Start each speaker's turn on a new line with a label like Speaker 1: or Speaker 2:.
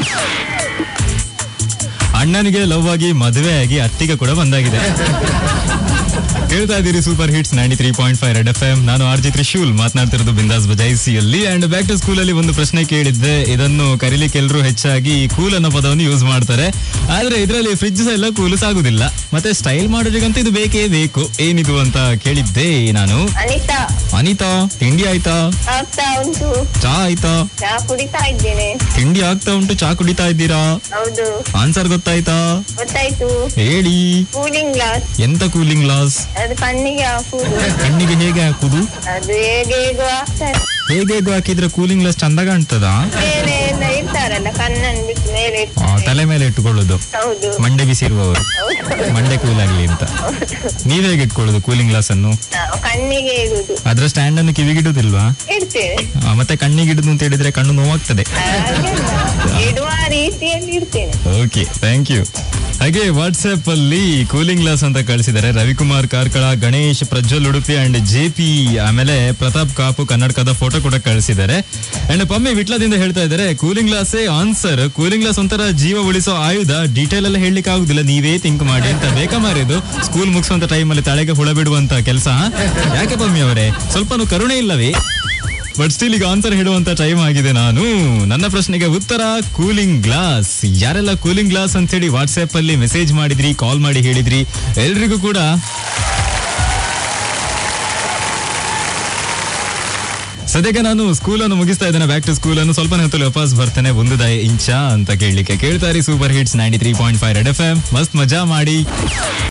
Speaker 1: ಅಣ್ಣನಿಗೆ ಲವ್ ಆಗಿ ಮದುವೆ ಆಗಿ ಅತ್ತಿಗೆ ಕೂಡ ಬಂದಾಗಿದೆ ಕೇಳ್ತಾ ಇದ್ದೀರಿ super hits ninety three point five red F M ನಾನು ಆರ್ ಜಿ ತ್ರಿಶೂಲ್ ಮಾತನಾಡ್ತಿರೋದು ಬಿಂದಾಸ್ ಬಜಾಯಿಸಿಯಲ್ಲಿ ಅಂಡ್ ಬ್ಯಾಕ್ ಟು ಸ್ಕೂಲ್ ಅಲ್ಲಿ ಒಂದು ಪ್ರಶ್ನೆ ಕೇಳಿದ್ದೆ ಇದನ್ನು ಕರೀಲಿಕ್ಕೆ ಎಲ್ಲರೂ ಹೆಚ್ಚಾಗಿ ಕೂಲ್ ಅನ್ನೋ ಪದವನ್ನು ಯೂಸ್ ಮಾಡ್ತಾರೆ ಆದ್ರೆ ಇದರಲ್ಲಿ ಫ್ರಿಡ್ಜ್ ಎಲ್ಲ ಕೂಲ್ ಸಾಗುದಿಲ್ಲ ಮತ್ತೆ ಸ್ಟೈಲ್ ಮಾಡೋರಿಗಂತೂ ಇದು ಬೇಕೇ ಬೇಕು ಏನಿದು ಅಂತ ಕೇಳಿದ್ದೆ ನಾನು
Speaker 2: ಅನಿತಾ
Speaker 1: ಅನಿತಾ ತಿಂಡಿ ಆಯ್ತಾ
Speaker 2: ಆಗ್ತಾ ಉಂಟು
Speaker 1: ಚಾ ಆಯ್ತಾ
Speaker 2: ಚಾ ಕುಡಿತಾ ಇದ್ದೇನೆ
Speaker 1: ತಿಂಡಿ ಆಗ್ತಾ ಉಂಟು ಚಾ ಕುಡಿತಾ ಇದ್ದೀರಾ
Speaker 2: ಹೌದು
Speaker 1: ಆನ್ಸರ್ ಗೊತ್ತಾಯ್ತಾ
Speaker 2: ಗೊತ್ತಾಯ್ತು
Speaker 1: ಹೇಳಿ
Speaker 2: ಕೂಲಿಂಗ್ ಗ್ಲಾಸ್
Speaker 1: ಎಂತ ಕೂಲಿಂಗ್ ಗ್ಲಾಸ್
Speaker 2: ಅದು ಕಣ್ಣಿಗೆ ಹಾಕುದು
Speaker 1: ಕಣ್ಣಿಗೆ ಹೇಗೆ ಹಾಕುದು
Speaker 2: ಅದು ಹೇಗೆ ಹೇಗೋ ಆಗ್ತಾರೆ
Speaker 1: ಹೇಗೆ ಹೇಗೆ ಹಾಕಿದ್ರೆ ಕೂಲಿಂಗ್ ಗ್ಲಾಸ್ ಚಂದ ಕಾಣ್ತದ
Speaker 2: ಮೇಲೆ ಎಲ್ಲ ಇರ್ತಾರಲ್ಲ ಕಣ್ಣನ್ನು ಬಿಟ್ಟು ಮೇಲೆ ಇರ್ತಾರೆ.
Speaker 1: ತಲೆ ಮೇಲೆ ಇಟ್ಟುಕೊಳ್ಳೋದು
Speaker 2: ಹೌದು
Speaker 1: ಮಂಡೆ ಬಿಸಿ ಇರುವವರು
Speaker 2: ಹೌದು
Speaker 1: ಮಂಡೆ ಕೂಲ್ ಆಗ್ಲಿ ಅಂತ ನೀವ್ ಹೇಗೆ ಇಟ್ಕೊಳ್ಳೋದು ಕೂಲಿಂಗ್ ಗ್ಲಾಸ್ ಅನ್ನು
Speaker 2: ನಾವು ಕಣ್ಣಿಗೆ ಇಡುದು
Speaker 1: ಅದ್ರ ಸ್ಟ್ಯಾಂಡ್ ಅನ್ನು ಕಿವಿಗಿಡುದಿಲ್ವಾ
Speaker 2: ಇಡ್ತೇವೆ
Speaker 1: ಆ, ಮತ್ತೆ ಕಣ್ಣಿಗೆ ಇಡುದು ಅಂತ ಹೇಳಿದ್ರೆ ಕಣ್ಣು ನೋವಾಗ್ತದೆ
Speaker 2: ಹಾಗೆಲ್ಲ ಇಡುವ ರೀತಿಯಲ್ಲಿ ಇಡ್ತೇನೆ
Speaker 1: ಓಕೆ ಥ್ಯಾಂಕ್ ಯು ಹಾಗೆ ವಾಟ್ಸ್ಆಪ್ ಅಲ್ಲಿ ಕೂಲಿಂಗ್ ಗ್ಲಾಸ್ ಅಂತ ಕಳಿಸಿದ್ದಾರೆ Ravikumar Karkala Ganesh Prajwal Udupi and J P ಆಮೇಲೆ ಪ್ರತಾಪ್ ಕಾಪು ಕನ್ನಡಕದ ಫೋಟೋ ಕೂಡ ಕಳಿಸಿದ್ದಾರೆ ಅಂಡ್ ಪಮ್ಮಿ ವಿಟ್ಲದಿಂದ ಹೇಳ್ತಾ ಇದ್ದಾರೆ ಕೂಲಿಂಗ್ ಗ್ಲಾಸೇ ಆನ್ಸರ್ ಕೂಲಿಂಗ್ ಗ್ಲಾಸ್ ಒಂಥರ ಜೀವ ಉಳಿಸೋ ಆಯುಧ ಡೀಟೇಲ್ ಎಲ್ಲ ಹೇಳಲಿಕ್ಕೆ ಆಗುದಿಲ್ಲ ನೀವೇ ಥಿಂಕ್ ಮಾಡಿ ಅಂತ ಬೇಕಾ ಮಾರಿದು ಸ್ಕೂಲ್ ಮುಗಿಸುವಂತ ಟೈಮಲ್ಲಿ ತಲೆಗೆ ಹುಳ ಬಿಡುವಂತ ಕೆಲಸ ಯಾಕೆ ಪಮ್ಮಿ ಅವರೇ ಸ್ವಲ್ಪನೂ ಕರುಣೆ ಇಲ್ಲವೇ ಬಟ್ ಸ್ಟಿಲ್ ಈಗ ಆನ್ಸರ್ ಹೇಳುವಂತ ಟೈಮ್ ಆಗಿದೆ ನಾನು ನನ್ನ ಪ್ರಶ್ನೆಗೆ ಉತ್ತರ ಕೂಲಿಂಗ್ ಗ್ಲಾಸ್ ಯಾರೆಲ್ಲ ಕೂಲಿಂಗ್ ಗ್ಲಾಸ್ ಅಂತ ಹೇಳಿ ವಾಟ್ಸ್ಆಪ್ ಅಲ್ಲಿ ಮೆಸೇಜ್ ಮಾಡಿದ್ರಿ ಕಾಲ್ ಮಾಡಿ ಹೇಳಿದ್ರಿ ಎಲ್ರಿಗೂ ಕೂಡ ಸದ್ಯಕ್ಕೆ ನಾನು ಸ್ಕೂಲ್ ಅನ್ನು ಮುಗಿಸ್ತಾ ಇದ್ದೇನೆ ಬ್ಯಾಕ್ ಟು ಸ್ಕೂಲ್ ಅನ್ನು ಸ್ವಲ್ಪ ಹೊತ್ತಲ್ಲಿ ವಾಪಸ್ ಬರ್ತೇನೆ ಒಂದು ದಯ ಇಂಚ ಅಂತ ಕೇಳಲಿಕ್ಕೆ ಕೇಳ್ತಾರೆ super hits ninety three point five red F M ಮಸ್ತ್ ಮಜಾ ಮಾಡಿ